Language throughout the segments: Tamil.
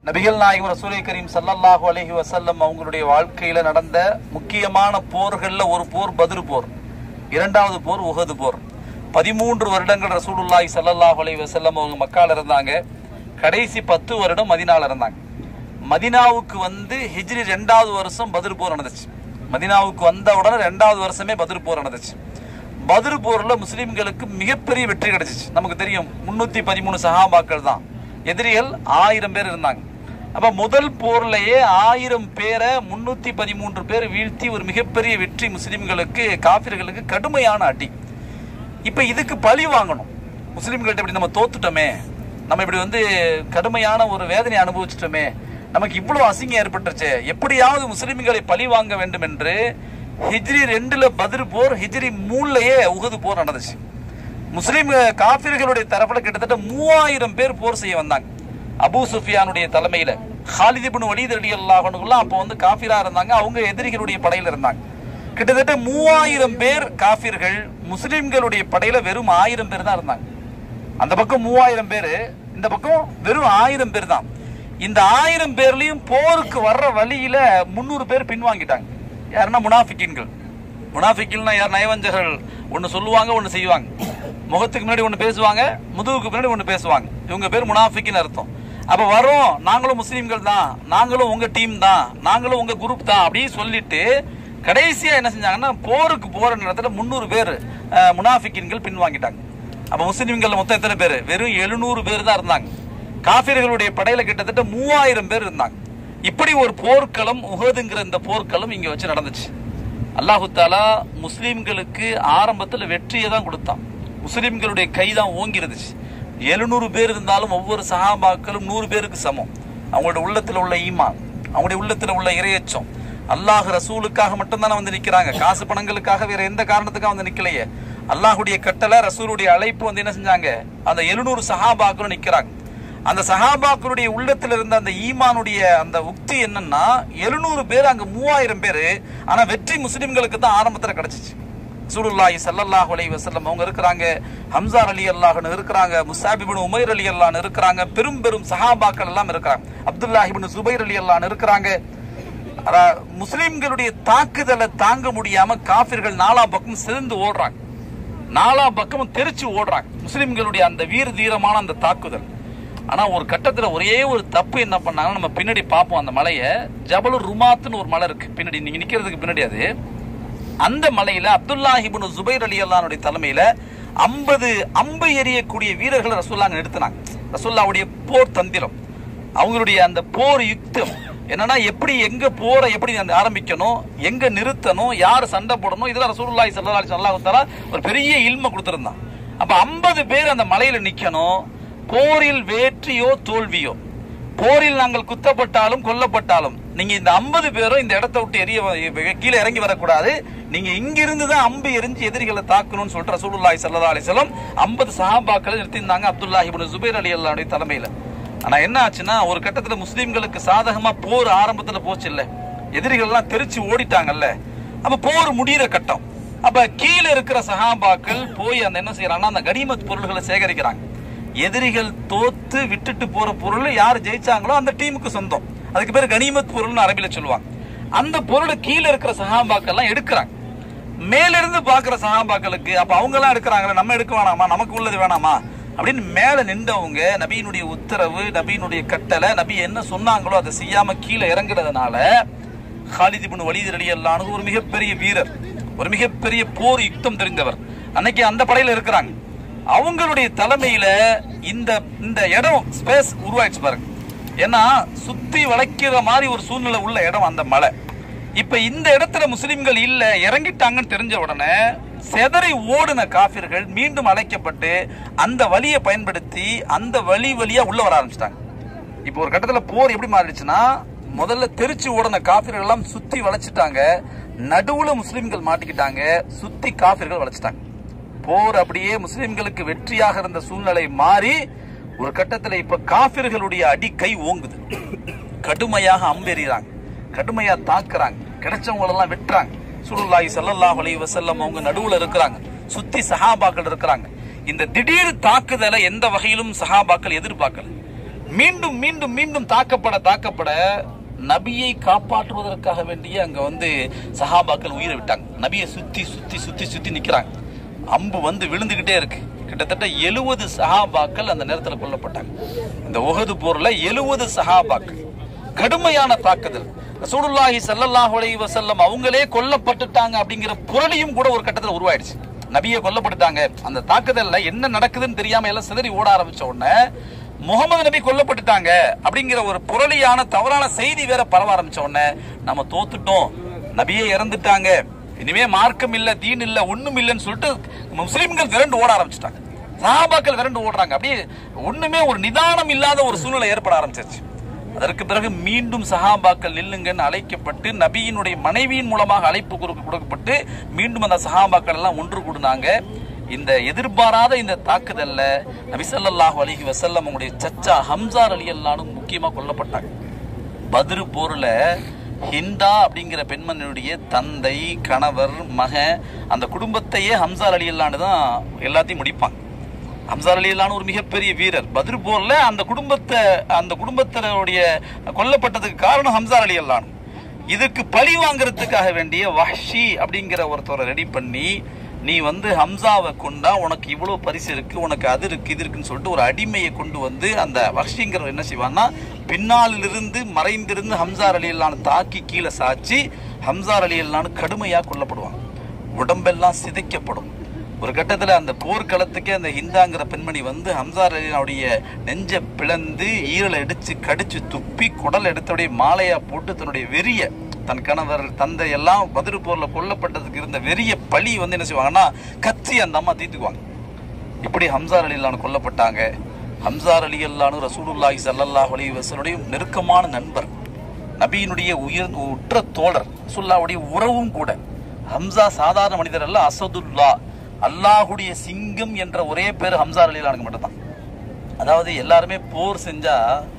நபிகள் நாயகம் ரசூலை கரீம் ஸல்லல்லாஹு அலைஹி வஸல்லம் அவங்களுடைய வாழ்க்கையில நடந்த முக்கியமான போர்கள்ல ஒரு போர் பத்ர் போர் இரண்டாவது போர் உஹது போர் பதிமூன்று வருடங்கள் ரசூலுல்லாஹி ஸல்லல்லாஹு அலைஹி வஸல்லம் அவங்க மக்கால இருந்தாங்க கடைசி பத்து வருடம் மதினால இருந்தாங்க மதினாவுக்கு வந்து ஹிஜ்ரி ரெண்டாவது வருஷம் பத்ர் போர் நடந்துச்சு மதினாவுக்கு வந்த உடனே ரெண்டாவது வருஷமே பத்ர் போர் நடந்துச்சு பத்ர் போர்ல முஸ்லிம்களுக்கு மிகப்பெரிய வெற்றி கிடைச்சிச்சு நமக்கு தெரியும் முன்னூத்தி பதிமூணு சஹாபாக்கள் தான் எதிரிகள் ஆயிரம் பேர் இருந்தாங்க அப்ப முதல் போர்லயே ஆயிரம் பேரை முன்னூத்தி பதிமூன்று பேர் வீழ்த்தி ஒரு மிகப்பெரிய வெற்றி முஸ்லிம்களுக்கு காபிர்களுக்கு கடுமையான அடி இப்ப இதுக்கு பழி வாங்கணும் முஸ்லிம்கள்ட்ட இப்படி நம்ம தோத்துட்டோமே நம்ம இப்படி வந்து கடுமையான ஒரு வேதனை அனுபவிச்சிட்டோமே நமக்கு இவ்வளவு அசிங்கம் ஏற்பட்டுருச்சு எப்படியாவது முஸ்லிம்களை பழி வாங்க வேண்டும் என்று ஹிஜ்ரி ரெண்டுல பதிர் போர் ஹிஜ்ரி மூணுலயே உகது போர் நடந்துச்சு முஸ்லிம் காபிர்களுடைய தரப்புல கிட்டத்தட்ட மூவாயிரம் பேர் போர் செய்ய வந்தாங்க அபூ சுஃபியானுடைய தலைமையில ஹாலித் இப்னு வலீத் ரலியல்லாஹு அப்போ வந்து காஃபிரா இருந்தாங்க அவங்க எதிரிகளுடைய படையில இருந்தாங்க கிட்டத்தட்ட மூவாயிரம் பேர் காஃபிர்கள் முஸ்லிம்களுடைய படையில வெறும் ஆயிரம் பேர் தான் இருந்தாங்க அந்த பக்கம் மூவாயிரம் பேர் இந்த பக்கம் வெறும் ஆயிரம் பேர் தான் இந்த ஆயிரம் பேர்லயும் போருக்கு வர்ற வழியில முந்நூறு பேர் பின்வாங்கிட்டாங்க யாருன்னா முனாஃபிக்கின்கள் முனாஃபிக்கின்னா யார் நயவஞ்சகர்கள் ஒன்னு சொல்லுவாங்க ஒன்னு செய்வாங்க முகத்துக்கு முன்னாடி ஒன்னு பேசுவாங்க முதுகுக்கு பின்னாடி ஒன்னு பேசுவாங்க இவங்க பேர் முனாஃபிக்கின்னு அர்த்தம் அப்ப வரோம் நாங்களும் முஸ்லீம்கள் தான் நாங்களும் உங்க டீம் தான் நாங்களும் உங்க குரூப் தான் அப்படி சொல்லிட்டு கடைசியா என்ன செஞ்சாங்கன்னா போருக்கு போற நேரத்துல முந்நூறு பேர் அஹ், முனாஃபிக்கின்கள் பின்வாங்கிட்டாங்க அப்ப முஸ்லிம்கள் மொத்தம் எத்தனை பேர் வெறும் எழுநூறு பேர் தான் இருந்தாங்க காபிர்களுடைய படையில கிட்டத்தட்ட மூவாயிரம் பேர் இருந்தாங்க இப்படி ஒரு போர்க்களம் உஹதுங்கிற இந்த போர்க்களம் இங்க வச்சு நடந்துச்சு அல்லாஹு தாலா முஸ்லிம்களுக்கு ஆரம்பத்துல வெற்றியை தான் கொடுத்தான் முஸ்லிம்களுடைய கை தான் ஓங்கி இருந்துச்சு எழுநூறு பேர் இருந்தாலும் ஒவ்வொரு சஹாபாக்களும் நூறு பேருக்கு சமம் அவங்களோட உள்ளத்துல உள்ள ஈமான் அவங்களுடைய உள்ளத்துல உள்ள இரையச்சம் அல்லாஹ் ரசூலுக்காக மட்டும்தானே வந்து நிக்கிறாங்க காசு பணங்களுக்காக வேற எந்த காரணத்துக்காக வந்து நிக்கலையே அல்லாஹுடைய கட்டளை ரசூலுடைய அழைப்பு வந்து என்ன செஞ்சாங்க அந்த எழுநூறு சஹாபாக்களும் நிக்கிறாங்க அந்த சஹாபாக்களுடைய உள்ளத்துல இருந்த அந்த ஈமானுடைய அந்த உக்தி என்னன்னா எழுநூறு பேர் அங்க மூவாயிரம் பேரு ஆனா வெற்றி முஸ்லிம்களுக்கு தான் ஆரம்பத்துல கிடைச்சிச்சு ரசூலுல்லாஹி ஸல்லல்லாஹு அலைஹி வஸல்லம் அவங்க இருக்கிறாங்க ஹம்சார் அலி அல்லாஹ்னு இருக்கிறாங்க முசாப் இப்னு உமைர் அலி அல்லாஹ்னு இருக்கிறாங்க பெரும் பெரும் சஹாபாக்கள் எல்லாம் இருக்கிறாங்க அப்துல்லாஹ் இப்னு சுபைர் அலி அல்லாஹ்னு இருக்கிறாங்க அதான் முஸ்லிம்களுடைய தாக்குதலை தாங்க முடியாம காபிர்கள் நாலா பக்கம் சிறந்து ஓடுறாங்க நாலா பக்கமும் தெரிச்சு ஓடுறாங்க முஸ்லிம்களுடைய அந்த வீர தீரமான அந்த தாக்குதல் ஆனா ஒரு கட்டத்துல ஒரே ஒரு தப்பு என்ன பண்ணாங்கன்னா நம்ம பின்னாடி பார்ப்போம் அந்த மலையை ஜபலுர் ருமாத்துன்னு ஒரு மலை இருக்கு பின்னாடி நீங்க நிக்கிறதுக்கு பின்னாடி அது அந்த மலையில அப்துல்லாஹ் இப்னு ஜுபைர் அலி அல்லானுடைய தலைமையில ஐம்பது அம்பு எறியக்கூடிய வீரர்களை ரசூல்லா அங்க நிறுத்தினாங்க ரசூல்லாவுடைய போர் தந்திரம் அவங்களுடைய அந்த போர் யுக்தம் என்னன்னா எப்படி எங்க போரை எப்படி அந்த ஆரம்பிக்கணும் எங்க நிறுத்தணும் யார் சண்டை போடணும் இதெல்லாம் ரசூலுல்லாஹி ஸல்லல்லாஹு அலைஹி வஸல்லம் தஆலா ஒரு பெரிய இல்ம கொடுத்திருந்தான் அப்ப 50 பேர் அந்த மலையில நிக்கணும் போரில் வெற்றியோ தோல்வியோ போரில் நாங்கள் குத்தப்பட்டாலும் கொல்லப்பட்டாலும் நீங்க இந்த 50 பேரும் இந்த இடத்தை விட்டு எரிய கீழே இறங்கி வரக்கூடாது நீங்க இங்கிருந்து தான் அம்பு எரிஞ்சு எதிரிகளை தாக்கணும்னு சொல்லிட்டு ரசூலுல்லாஹி ஸல்லல்லாஹு அலைஹி வஸல்லம் 50 சஹாபாக்களை நிறுத்தியிருந்தாங்க அப்துல்லாஹி இப்னு ஜுபைர் அலி அல்லாஹ்வுடைய தலைமையில ஆனா என்ன ஆச்சுன்னா ஒரு கட்டத்துல முஸ்லிம்களுக்கு சாதகமா போர் ஆரம்பத்துல போச்சு இல்ல எதிரிகள் எல்லாம் தெரிச்சு ஓடிட்டாங்கல்ல அப்ப போர் முடியிற கட்டம் அப்ப கீழே இருக்கிற சஹாபாக்கள் போய் அந்த என்ன செய்யறாங்கன்னா அந்த கனிமத் பொருள்களை சேகரிக்கிறாங்க எதிரிகள் தோத்து விட்டுட்டு போற பொருள் யார் ஜெயிச்சாங்களோ அந்த டீமுக்கு சொந்தம் அதுக்கு பேர் கனிமத் பொருள்னு அரபில சொல்லுவாங்க அந்த பொருளை கீழே இருக்கிற சஹாபாக்கள் எல்லாம் எடுக்கிறாங்க மேல இருந்து பாக்குற சஹாபாக்களுக்கு அப்ப அவங்க எல்லாம் எடுக்கிறாங்களே நம்ம எடுக்க வேணாமா நமக்கு உள்ளது வேணாமா அப்படின்னு மேல நின்றவங்க நபியினுடைய உத்தரவு நபியினுடைய கட்டளை நபி என்ன சொன்னாங்களோ அதை செய்யாம கீழே இறங்குறதுனால ஹாலித் இப்னு வலீத் ரலியல்லாஹு ஒரு மிகப்பெரிய வீரர் ஒரு மிகப்பெரிய போர் யுக்தம் தெரிந்தவர் அன்னைக்கு அந்த படையில இருக்கிறாங்க அவங்களுடைய தலைமையில இந்த இந்த இடம் ஸ்பேஸ் உருவாயிடுச்சு பாருங்க ஏன்னா சுத்தி வளைக்கிற மாதிரி ஒரு சூழ்நிலை உள்ள இடம் அந்த மலை இப்ப இந்த இடத்துல முஸ்லிம்கள் இல்ல இறங்கிட்டாங்கன்னு தெரிஞ்ச உடனே செதறி ஓடின காபிர்கள் மீண்டும் அழைக்கப்பட்டு அந்த வழியை பயன்படுத்தி அந்த வழி வழியா உள்ள வர ஆரம்பிச்சிட்டாங்க இப்போ ஒரு கட்டத்துல போர் எப்படி மாறிடுச்சுன்னா முதல்ல தெரிச்சு ஓடின காபிர்கள் எல்லாம் சுத்தி வளைச்சிட்டாங்க நடுவுல முஸ்லிம்கள் மாட்டிக்கிட்டாங்க சுத்தி காபிர்கள் வளைச்சிட்டாங்க போர் அப்படியே முஸ்லிம்களுக்கு வெற்றியாக இருந்த சூழ்நிலை மாறி ஒரு கட்டத்துல இப்ப காபிர்களுடைய அடி கை ஓங்குது கடுமையாக அம்பெறிறாங்க கடுமையா தாக்குறாங்க கிடைச்சவங்க எல்லாம் வெட்டுறாங்க சுருல்லாஹி ஸல்லல்லாஹு அலைஹி வஸல்லம் அவங்க நடுவுல இருக்கிறாங்க சுத்தி சஹாபாக்கள் இருக்கிறாங்க இந்த திடீர் தாக்குதலை எந்த வகையிலும் சஹாபாக்கள் எதிர்பார்க்கல மீண்டும் மீண்டும் மீண்டும் தாக்கப்பட தாக்கப்பட நபியை காப்பாற்றுவதற்காக வேண்டிய அங்க வந்து சஹாபாக்கள் உயிரை விட்டாங்க நபியை சுத்தி சுத்தி சுத்தி சுத்தி நிக்கிறாங்க அம்பு வந்து விழுந்துகிட்டே இருக்கு கிட்டத்தட்ட எழுவது சஹாபாக்கள் அந்த நேரத்தில் கொல்லப்பட்டாங்க இந்த உகது போர்ல எழுவது சஹாபாக்கள் கடுமையான தாக்குதல் ரசூலுல்லாஹி ஸல்லல்லாஹு அலைஹி வஸல்லம் அவங்களே கொல்லப்பட்டுட்டாங்க அப்படிங்கிற புரளியும் கூட ஒரு கட்டத்தில் உருவாயிடுச்சு நபியை கொல்லப்பட்டுட்டாங்க அந்த தாக்குதல்ல என்ன நடக்குதுன்னு தெரியாம எல்லாம் சிதறி ஓட ஆரம்பிச்ச உடனே முகமது நபி கொல்லப்பட்டுட்டாங்க அப்படிங்கிற ஒரு புரளியான தவறான செய்தி வேற பரவ ஆரம்பிச்ச உடனே நம்ம தோத்துட்டோம் நபியே இறந்துட்டாங்க இனிமே மார்க்கம் இல்ல தீன் இல்ல ஒண்ணும் இல்லைன்னு சொல்லிட்டு முஸ்லிம்கள் விரண்டு ஓட ஆரம்பிச்சிட்டாங்க சஹாபாக்கள் விரண்டு ஓடுறாங்க அப்படியே ஒண்ணுமே ஒரு நிதானம் இல்லாத ஒரு சூழ்நிலை ஏற்பட ஆரம்பிச்சிருச்சு அதற்கு பிறகு மீண்டும் சஹாபாக்கள் நில்லுங்கன்னு அழைக்கப்பட்டு நபியினுடைய மனைவியின் மூலமாக அழைப்பு கொடுக்க- கொடுக்கப்பட்டு மீண்டும் அந்த சஹாபாக்கள் எல்லாம் ஒன்று கூடுனாங்க இந்த எதிர்பாராத இந்த தாக்குதல்ல நபி ஸல்லல்லாஹு அலைஹி வஸல்லம் உங்களுடைய சச்சா ஹம்சார் அலி அல்லானும் முக்கியமா கொல்லப்பட்டாங்க பத்ரு போர்ல ஹிந்தா அப்படிங்கிற பெண்மணியுடைய தந்தை கணவர் மகன் அந்த குடும்பத்தையே ஹம்சார் அலி அல்லான்னு தான் எல்லாத்தையும் முடிப்பாங்க ஹம்சார் அலி அல்லான்னு ஒரு மிகப்பெரிய வீரர் பத்ரு போர்ல அந்த குடும்பத்தை அந்த குடும்பத்தினருடைய கொல்லப்பட்டதுக்கு காரணம் ஹம்சார் அலி அல்லான் இதுக்கு பழி வாங்குறதுக்காக வேண்டிய வஹ்ஷி அப்படிங்கிற ஒருத்தரை ரெடி பண்ணி நீ வந்து ஹம்சாவை கொண்டா உனக்கு இவ்வளவு பரிசு இருக்கு உனக்கு அது இருக்கு இது இருக்குன்னு சொல்லிட்டு ஒரு அடிமையை கொண்டு வந்து அந்த வஹ்ஷிங்கிறவர் என்ன செய்வான்னா பின்னாலிலிருந்து மறைந்திருந்து ஹம்சார் அலி அல்லான்னு தாக்கி கீழே சாச்சி ஹம்சார் அலி அல்லான்னு கடுமையா கொல்லப்படுவாங்க உடம்பெல்லாம் சிதைக்கப்படும் ஒரு கட்டத்துல அந்த போர்க்களத்துக்கே அந்த ஹிந்தாங்கிற பெண்மணி வந்து ஹம்சார் அலினுடைய நெஞ்ச பிளந்து ஈரலை அடிச்சு கடிச்சு துப்பி குடல் எடுத்தபடியே மாலையா போட்டு தன்னுடைய வெறிய தன் கணவர் தந்தை எல்லாம் பதிரு போர்ல கொல்லப்பட்டதுக்கு இருந்த வெறிய பழி வந்து என்ன செய்வாங்கன்னா கத்தி அந்த அம்மா தீர்த்துக்குவாங்க இப்படி ஹம்சார் அலி அல்லான்னு கொல்லப்பட்டாங்க ஹம்சார் அலி அல்லானு ரசூலுல்லாஹி ஸல்லல்லாஹு அலைஹி வஸல்லுடைய நெருக்கமான நண்பர் நபியினுடைய உயர் உற்ற தோழர் ரசூலுல்லாஹ்வுடைய உறவும் கூட ஹம்சா சாதாரண மனிதர் அல்ல அசதுல்லா அல்லாஹுடைய சிங்கம் என்ற ஒரே பேர் ஹம்சார் அலி அல்லானுக்கு மட்டும்தான் அதாவது எல்லாருமே போர் செஞ்சா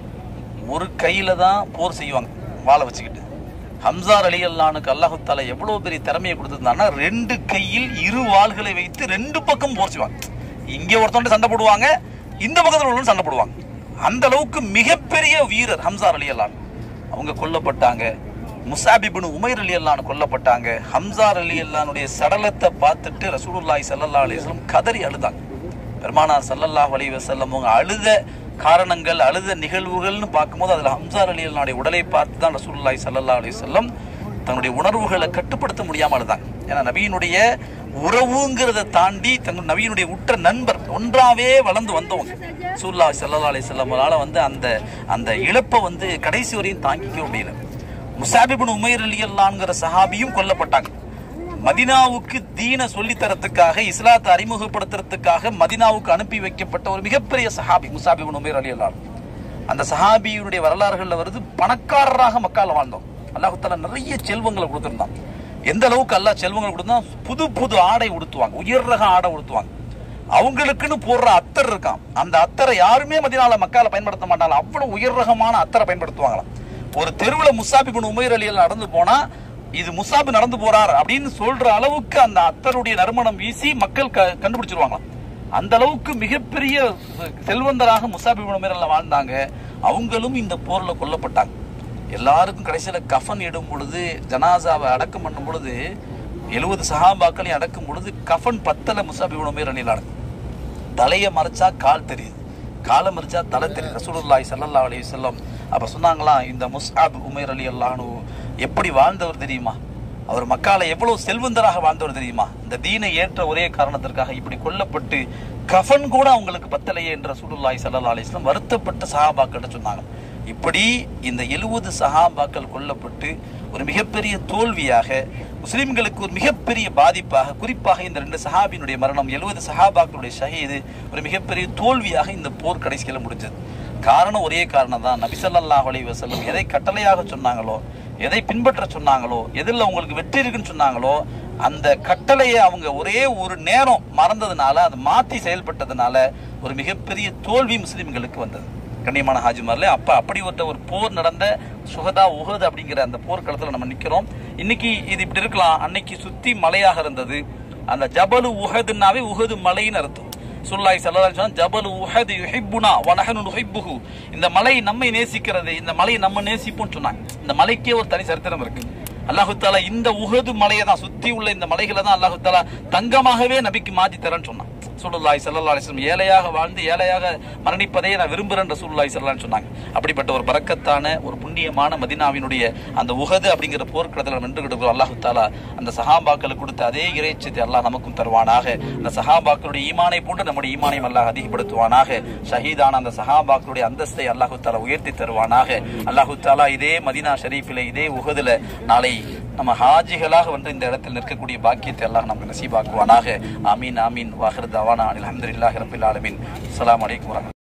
ஒரு கையில தான் போர் செய்வாங்க வாளை வச்சுக்கிட்டு ஹம்சார் அலி அல்லானுக்கு அல்லாஹு தாலா எவ்வளவு பெரிய திறமையை கொடுத்திருந்தான்னா ரெண்டு கையில் இரு வாள்களை வைத்து ரெண்டு பக்கம் போர் செய்வாங்க இங்க ஒருத்தவங்க சண்டை போடுவாங்க இந்த பக்கத்தில் உள்ளவங்க சண்டை போடுவாங்க அந்த அளவுக்கு மிகப்பெரிய வீரர் ஹம்சார் அலி அல்லான் அவங்க கொல்லப்பட்டாங்க முசாபிபின் உமைர் அலி அல்லான் கொல்லப்பட்டாங்க ஹம்சார் அலி அல்லானுடைய சடலத்தை பார்த்துட்டு ரசூலுல்லாஹி ஸல்லல்லாஹு அலைஹி வஸல்லம் கதறி அழுதாங்க பெருமானார் ஸல்லல்லாஹு அலைஹி வஸல்லம் அவங்க அழுத காரணங்கள் அழுத நிகழ்வுகள்னு பார்க்கும்போது அதுல ஹம்சார் அலி அல்லானுடைய உடலை பார்த்து தான் ரசூலுல்லாஹி ஸல்லல்லாஹு அலைஹி வஸல்லம் தன்னுடைய உணர்வுகளை கட்டுப்படுத்த முடியாம அழுதாங்க ஏன்னா நபியினுடைய உறவுங்கிறத தாண்டி தங்க நபியினுடைய உற்ற நண்பர் ஒன்றாவே வளர்ந்து வந்தவங்க சூல்லா சல்லா அலி செல்லமலால வந்து அந்த அந்த இழப்பை வந்து கடைசி வரையும் தாங்கிக்க முடியல முசாபிபின் உமைர் அலி அல்லான்ங்கிற சஹாபியும் கொல்லப்பட்டாங்க மதினாவுக்கு தீன சொல்லித் தரத்துக்காக இஸ்லாத்தை அறிமுகப்படுத்துறதுக்காக மதினாவுக்கு அனுப்பி வைக்கப்பட்ட ஒரு மிகப்பெரிய சஹாபி முசாபிபின் உமைர் அலி அல்லான் அந்த சஹாபியுடைய வரலாறுகள்ல வருது பணக்காரராக மக்கால வாழ்ந்தோம் அல்லாஹு தாலா நிறைய செல்வங்களை கொடுத்திருந்தான் எந்த அளவுக்கு அல்லாஹ் செல்வங்களை கொடுத்தா புது புது ஆடை உடுத்துவாங்க உயர் ரக ஆடை உடுத்துவாங்க அவங்களுக்குன்னு போடுற அத்தர் இருக்கான் அந்த அத்தரை யாருமே மதினால மக்கால பயன்படுத்த மாட்டாங்க அவ்வளவு உயர் ரகமான அத்தரை பயன்படுத்துவாங்களாம் ஒரு தெருவுல முசாபி பின் உமைர் அலியில் நடந்து போனா இது முசாபி நடந்து போறார் அப்படின்னு சொல்ற அளவுக்கு அந்த அத்தருடைய நறுமணம் வீசி மக்கள் க- கண்டுபிடிச்சிருவாங்களாம் அந்த அளவுக்கு மிகப்பெரிய செல்வந்தராக முசாபி பின் உமைர் அலியில் வாழ்ந்தாங்க அவங்களும் இந்த போர்ல கொல்லப்பட்டாங்க எல்லாருக்கும் கடைசியில கஃன் இடும் பொழுது ஜனாசாவை அடக்கம் பண்ணும் பொழுது எழுபது சஹாபாக்களையும் அடக்கும் பொழுது கஃன் பத்தல முசாபி உணவு அணிலான தலையை மறைச்சா கால் தெரியுது காலை மறைச்சா தலை தெரியுது ரசூலுல்லாஹி ஸல்லல்லாஹு அலைஹி வஸல்லம் அப்ப சொன்னாங்களாம் இந்த முஸ்ஆப் உமைர் அலி அல்லாஹ்னு எப்படி வாழ்ந்தவர் தெரியுமா அவர் மக்கால எவ்வளவு செல்வந்தராக வாழ்ந்தவர் தெரியுமா இந்த தீனை ஏற்ற ஒரே காரணத்திற்காக இப்படி கொல்லப்பட்டு கஃன் கூட அவங்களுக்கு பத்தலையே என்ற ரசூலுல்லாஹி ஸல்லல்லாஹு அலைஹி வஸல்லம் வருத்தப்பட்ட சஹாபாக்கிட்ட சொன்னாங்க இப்படி இந்த எழுபது சஹாபாக்கள் கொல்லப்பட்டு ஒரு மிகப்பெரிய தோல்வியாக முஸ்லிம்களுக்கு ஒரு மிகப்பெரிய பாதிப்பாக குறிப்பாக இந்த ரெண்டு சஹாபியினுடைய மரணம் எழுபது சஹாபாக்களுடைய ஷஹீது ஒரு மிகப்பெரிய தோல்வியாக இந்த போர் கடைசியில் முடிஞ்சது காரணம் ஒரே காரணம் தான் நபி ஸல்லல்லாஹு அலைஹி வஸல்லம் எதை கட்டளையாக சொன்னாங்களோ எதை பின்பற்ற சொன்னாங்களோ எதில் உங்களுக்கு வெற்றி இருக்குன்னு சொன்னாங்களோ அந்த கட்டளையை அவங்க ஒரே ஒரு நேரம் மறந்ததுனால அதை மாத்தி செயல்பட்டதுனால ஒரு மிகப்பெரிய தோல்வி முஸ்லிம்களுக்கு வந்தது கண்ணியமான ஹாஜிமார்ல அப்ப அப்படி ஒரு ஒரு போர் நடந்த சுகதா உஹது அப்படிங்கிற அந்த போர்க்களத்துல நம்ம நிக்கிறோம் இன்னைக்கு இது இப்படி இருக்கலாம் அன்னைக்கு சுத்தி மலையாக இருந்தது அந்த ஜபலு உஹதுன்னாவே உஹது மலைன்னு அர்த்தம் சுல்லாய் சல்லல்லாஹு ஜபல் உஹது யுஹிப்புனா வ நஹனு நுஹிப்புஹு இந்த மலை நம்மை நேசிக்கிறது இந்த மலை நம்ம நேசிப்போம்னு சொன்னாங்க இந்த மலைக்கே ஒரு தனி சரித்திரம் இருக்கு அல்லாஹு தாலா இந்த உஹது மலையை தான் சுத்தி உள்ள இந்த மலைகளை தான் அல்லாஹு தாலா தங்கமாகவே நபிக்கு மாத்தி தரேன்னு சொன்னான் சுல்லாய் சல்லா அலிஸ்லம் ஏழையாக வாழ்ந்து ஏழையாக மரணிப்பதை நான் விரும்புகிறேன் ரசூலுல்லாஹி ஸல்லல்லாஹு சொன்னாங்க அப்படிப்பட்ட ஒரு பரக்கத்தான ஒரு புண்ணியமான மதினாவினுடைய அந்த உஹது அப்படிங்கிற போர்க்களத்தில் நம்ம நின்று கிடக்கிறோம் அல்லாஹு தாலா அந்த சஹாபாக்களுக்கு கொடுத்த அதே இறைச்சத்தை அல்லாஹ் நமக்கும் தருவானாக அந்த சஹாபாக்களுடைய ஈமானை போன்று நம்முடைய ஈமானையும் அல்லாஹ் அதிகப்படுத்துவானாக ஷஹீதான அந்த சஹாபாக்களுடைய அந்தஸ்தை அல்லாஹு தாலா உயர்த்தி தருவானாக அல்லாஹு தாலா இதே மதினா ஷரீஃபிலே இதே உஹதுல நாளை நம்ம ஹாஜிகளாக வந்து இந்த இடத்தில் நிற்கக்கூடிய பாக்கியத்தை அல்லாஹ் நமக்கு நசீபாக்குவானாக ஆமீன் ஆமீன் வாஹிர் தவானா அல்ஹம்துலில்லாஹி ரப்பில் ஆலமீன் அஸ்ஸலாமு அலைக்கும் வரஹ்மத்துல்லாஹி